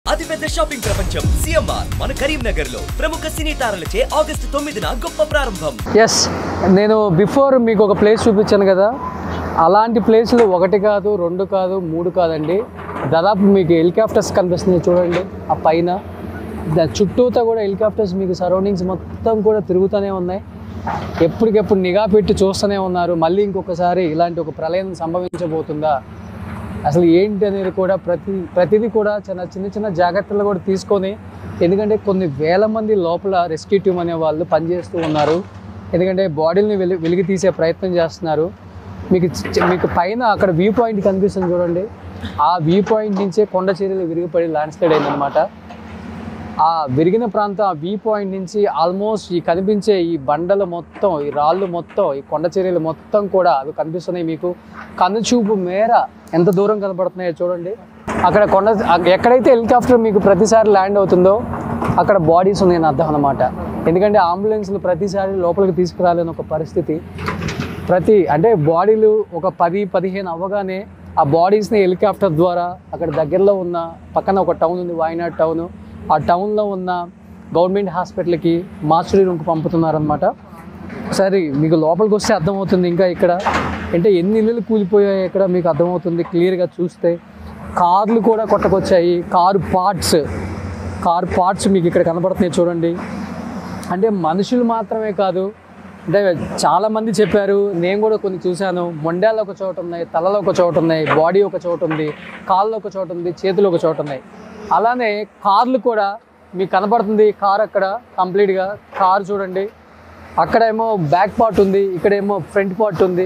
అతిపెద్ద షాపింగ్ ప్రపంచం సిఎంఆర్ మన కరీంనగర్ లో ప్రముఖ సినీ తారలచే ఆగస్టు తొమ్మిదిన గొప్ప ప్రారంభం ఎస్ నేను బిఫోర్ మీకు ఒక ప్లేస్ చూపించాను కదా అలాంటి ప్లేస్లు ఒకటి కాదు రెండు కాదు మూడు కాదండి దాదాపు మీకు హెలికాప్టర్స్ కనిపిస్తున్నాయి చూడండి ఆ పైన దాని చుట్టూతా కూడా హెలికాప్టర్స్ మీకు సరౌండింగ్స్ మొత్తం కూడా తిరుగుతూనే ఉన్నాయి ఎప్పటికెప్పుడు నిఘా పెట్టి చూస్తూనే ఉన్నారు మళ్ళీ ఇంకొకసారి ఇలాంటి ఒక ప్రళయం సంభవించబోతుందా అసలు ఏంటి అనేది కూడా ప్రతి ప్రతిదీ కూడా చిన్న చిన్న చిన్న జాగ్రత్తలు కూడా తీసుకొని ఎందుకంటే కొన్ని వేల మంది లోపల రెస్క్యూ టీమ్ అనే వాళ్ళు పనిచేస్తూ ఉన్నారు ఎందుకంటే బాడీని వెలి వెలికి తీసే ప్రయత్నం చేస్తున్నారు మీకు చి- మీకు పైన అక్కడ వ్యూ పాయింట్ కనిపిస్తుంది చూడండి ఆ వ్యూ పాయింట్ నుంచే కొండ చర్యలు విరిగిపడి ల్యాండ్ స్లైడ్ అయిందనమాట ఆ విరిగిన ప్రాంతం ఆ వ్యూ పాయింట్ నుంచి ఆల్మోస్ట్ ఈ కనిపించే ఈ బండలు మొత్తం ఈ రాళ్ళు మొత్తం ఈ కొండ చర్యలు మొత్తం కూడా అవి కనిపిస్తున్నాయి మీకు కనుచూపు మేర ఎంత దూరం కనపడుతున్నాయో చూడండి అక్కడ కొండ అక్- ఎక్కడైతే హెలికాప్టర్ మీకు ప్రతిసారి ల్యాండ్ అవుతుందో అక్కడ బాడీస్ ఉన్నాయని అర్థం అనమాట ఎందుకంటే అంబులెన్స్లు ప్రతిసారి లోపలికి తీసుకురాలేని ఒక పరిస్థితి ప్రతి అంటే బాడీలు ఒక పది పదిహేను అవ్వగానే ఆ బాడీస్ని హెలికాప్టర్ ద్వారా అక్కడ దగ్గరలో ఉన్న పక్కన ఒక టౌన్ ఉంది వాయనాడ్ టౌన్ ఆ టౌన్లో ఉన్న గవర్నమెంట్ హాస్పిటల్కి మార్చురీ రూమ్కి పంపుతున్నారనమాట సరే మీకు లోపలికి వస్తే అర్థమవుతుంది ఇంకా ఇక్కడ అంటే ఎన్ని ఇల్లులు కూలిపోయాయి ఇక్కడ మీకు అర్థమవుతుంది క్లియర్గా చూస్తే కార్లు కూడా కొట్టకొచ్చాయి కారు పార్ట్స్ కార్ పార్ట్స్ మీకు ఇక్కడ కనపడుతున్నాయి చూడండి అంటే మనుషులు మాత్రమే కాదు అంటే చాలా మంది చెప్పారు నేను కూడా కొన్ని చూశాను మొండాలు ఒక చోట ఉన్నాయి తలలో ఒక చోట ఉన్నాయి బాడీ ఒక చోట ఉంది కాళ్ళు ఒక చోట ఉంది చేతులు ఒక చోట ఉన్నాయి అలానే కార్లు కూడా మీకు కనపడుతుంది కార్ అక్కడ కంప్లీట్గా కార్ చూడండి అక్కడేమో బ్యాక్ పార్ట్ ఉంది ఇక్కడేమో ఫ్రంట్ పార్ట్ ఉంది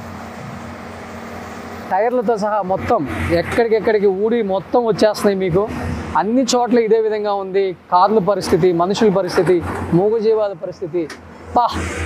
టైర్లతో సహా మొత్తం ఎక్కడికెక్కడికి ఊడి మొత్తం వచ్చేస్తున్నాయి మీకు అన్ని చోట్ల ఇదే విధంగా ఉంది కార్ల పరిస్థితి మనుషుల పరిస్థితి మూగజీవాల పరిస్థితి పా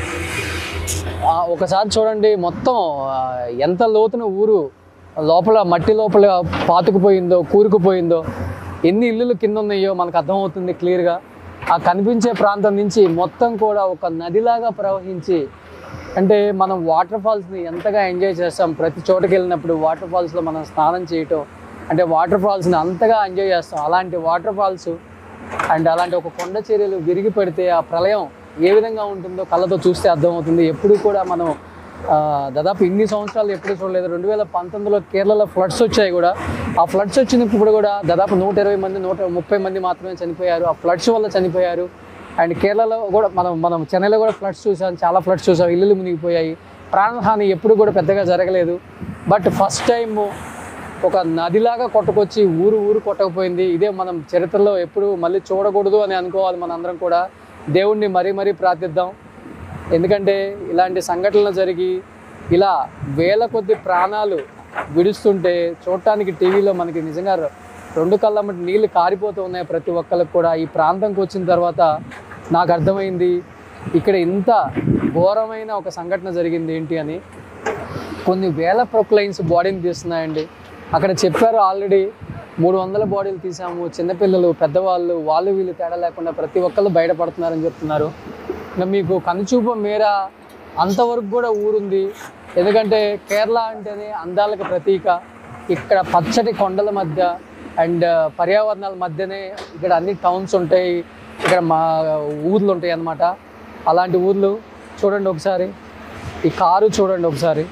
ఆ, ఒకసారి చూడండి మొత్తం ఆ, ఎంత లోతున ఊరు లోపల మట్టి లోపల పాతుకుపోయిందో కూరుకుపోయిందో ఎన్ని ఇల్లులు కింద ఉన్నాయో మనకు అర్థమవుతుంది క్లియర్గా ఆ కనిపించే ప్రాంతం నుంచి మొత్తం కూడా ఒక నదిలాగా ప్రవహించి అంటే మనం వాటర్ ఫాల్స్ని ఎంతగా ఎంజాయ్ చేస్తాం ప్రతి చోటకి వెళ్ళినప్పుడు వాటర్ ఫాల్స్లో మనం స్నానం చేయటం అంటే వాటర్ ఫాల్స్ని అంతగా ఎంజాయ్ చేస్తాం అలాంటి వాటర్ ఫాల్స్ అండ్ అలాంటి ఒక కొండ చర్యలు విరిగి పడితే ఆ ప్రళయం ఏ విధంగా ఉంటుందో కళ్ళతో చూస్తే అర్థమవుతుంది ఎప్పుడు కూడా మనం ఆ, దాదాపు ఇన్ని సంవత్సరాలు ఎప్పుడు చూడలేదు రెండు వేల పంతొమ్మిదిలో కేరళలో ఫ్లడ్స్ వచ్చాయి కూడా ఆ ఫ్లడ్స్ వచ్చినప్పుడు కూడా దాదాపు నూట ఇరవై మంది నూట ముప్పై మంది మాత్రమే చనిపోయారు ఆ ఫ్లడ్స్ వల్ల చనిపోయారు అండ్ కేరళలో కూడా మనం మనం చెన్నైలో కూడా ఫ్లడ్స్ చూసాం చాలా ఫ్లడ్స్ చూసాం ఇల్లులు మునిగిపోయాయి ప్రాణహాని ఎప్పుడు కూడా పెద్దగా జరగలేదు బట్ ఫస్ట్ టైం ఒక నదిలాగా కొట్టుకొచ్చి ఊరు ఊరు కొట్టకపోయింది ఇదే మనం చరిత్రలో ఎప్పుడు మళ్ళీ చూడకూడదు అని అనుకోవాలి మనందరం కూడా దేవుణ్ణి మరీ మరీ ప్రార్థిద్దాం ఎందుకంటే ఇలాంటి సంఘటనలు జరిగి ఇలా వేల కొద్ది ప్రాణాలు విడుస్తుంటే చూడటానికి టీవీలో మనకి నిజంగా రె- రెండు కళ్ళ మట్టి నీళ్లు కారిపోతూ ఉన్నాయి ప్రతి ఒక్కరికి కూడా ఈ ప్రాంతంకి వచ్చిన తర్వాత నాకు అర్థమైంది ఇక్కడ ఇంత ఘోరమైన ఒక సంఘటన జరిగింది ఏంటి అని కొన్ని వేల ప్రొక్లైన్స్ బాడీని తీస్తున్నాయండి అక్కడ చెప్పారు ఆల్రెడీ మూడు వందల బాడీలు తీసాము చిన్నపిల్లలు పెద్దవాళ్ళు వాళ్ళు వీళ్ళు తేడా లేకుండా ప్రతి ఒక్కళ్ళు బయటపడుతున్నారని చెప్తున్నారు ఇంకా మీకు కనుచూపు మేర అంతవరకు కూడా ఊరుంది ఎందుకంటే కేరళ అంటేనే అందాలకు ప్రతీక ఇక్కడ పచ్చటి కొండల మధ్య అండ్ పర్యావరణాల మధ్యనే ఇక్కడ అన్ని టౌన్స్ ఉంటాయి ఇక్కడ మా ఊర్లు ఉంటాయి అన్నమాట అలాంటి ఊర్లు చూడండి ఒకసారి ఈ కారు చూడండి ఒకసారి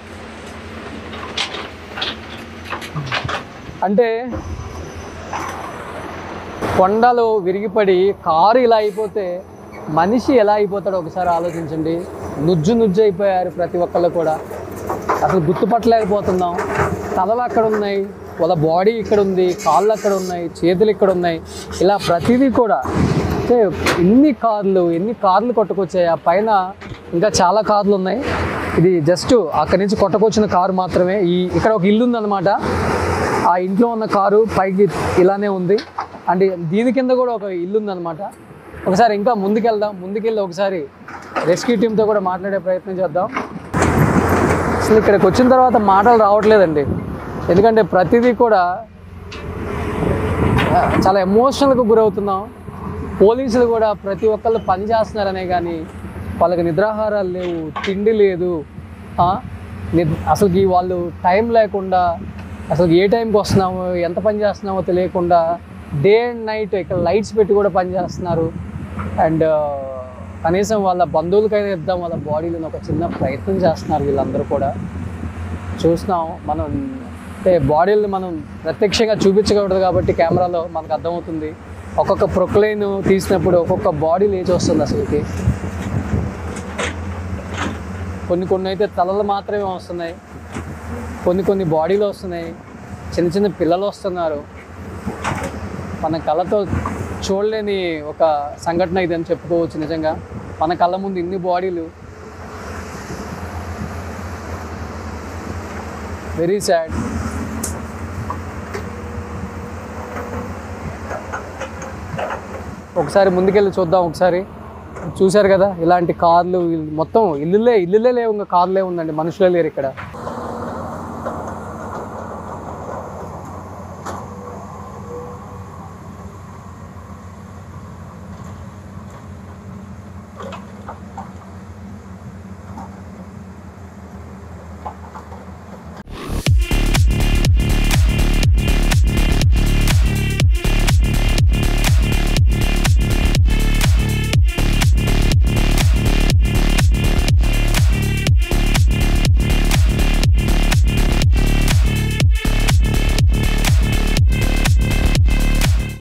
అంటే కొండలు విరిగిపడి కారు ఇలా అయిపోతే మనిషి ఎలా అయిపోతాడో ఒకసారి ఆలోచించండి నుజ్జు నుజ్జు అయిపోయారు ప్రతి ఒక్కళ్ళు కూడా అసలు గుర్తుపట్టలేకపోతున్నాం తలలు అక్కడ ఉన్నాయి వాళ్ళ బాడీ ఇక్కడ ఉంది కాళ్ళు అక్కడ ఉన్నాయి చేతులు ఇక్కడ ఉన్నాయి ఇలా ప్రతిదీ కూడా అంటే ఎన్ని కార్లు ఎన్ని కార్లు కొట్టుకొచ్చాయి ఆ పైన ఇంకా చాలా కార్లు ఉన్నాయి ఇది జస్ట్ అక్కడి నుంచి కొట్టుకొచ్చిన కారు మాత్రమే ఈ ఇక్కడ ఒక ఇల్లు ఉందన్నమాట ఆ ఇంట్లో ఉన్న కారు పైకి ఇలానే ఉంది అంటే దీని కింద కూడా ఒక ఇల్లు ఉందన్నమాట ఒకసారి ఇంకా ముందుకెళ్దాం ముందుకెళ్ళి ఒకసారి రెస్క్యూ టీంతో కూడా మాట్లాడే ప్రయత్నం చేద్దాం అసలు ఇక్కడికి వచ్చిన తర్వాత మాటలు రావట్లేదండి ఎందుకంటే ప్రతిదీ కూడా ఆ, చాలా ఎమోషనల్గా గురవుతున్నాం పోలీసులు కూడా ప్రతి ఒక్కళ్ళు పని చేస్తున్నారనే కానీ వాళ్ళకి నిద్రాహారాలు లేవు తిండి లేదు ఆ, నిద్- అసలుకి వాళ్ళు టైం లేకుండా అసలు ఏ టైంకి వస్తున్నామో ఎంత పని చేస్తున్నామో తెలియకుండా డే అండ్ నైట్ ఇక్కడ లైట్స్ పెట్టి కూడా పనిచేస్తున్నారు అండ్ కనీసం వాళ్ళ బంధువులకైనా ఇద్దాం వాళ్ళ బాడీలను ఒక చిన్న ప్రయత్నం చేస్తున్నారు వీళ్ళందరూ కూడా చూస్తున్నాం మనం అంటే బాడీలను మనం ప్రత్యక్షంగా చూపించకూడదు కాబట్టి కెమెరాలో మనకు అర్థమవుతుంది ఒక్కొక్క ప్రొక్లైన్ తీసినప్పుడు ఒక్కొక్క బాడీ లేచి వస్తుంది అసలుకి కొన్ని కొన్ని అయితే తలలు మాత్రమే వస్తున్నాయి కొన్ని కొన్ని బాడీలు వస్తున్నాయి చిన్న చిన్న పిల్లలు వస్తున్నారు మన కళ్ళతో చూడలేని ఒక సంఘటన ఇది అని చెప్పుకోవచ్చు నిజంగా మన కళ్ళ ముందు ఇన్ని బాడీలు వెరీ సాడ్ ఒకసారి ముందుకెళ్ళి చూద్దాం ఒకసారి చూశారు కదా ఇలాంటి కార్లు ఇల్లు- మొత్తం ఇల్లులే ఇల్లులే లేవు ఇంకా కార్లే ఉందండి మనుషులే లేరు ఇక్కడ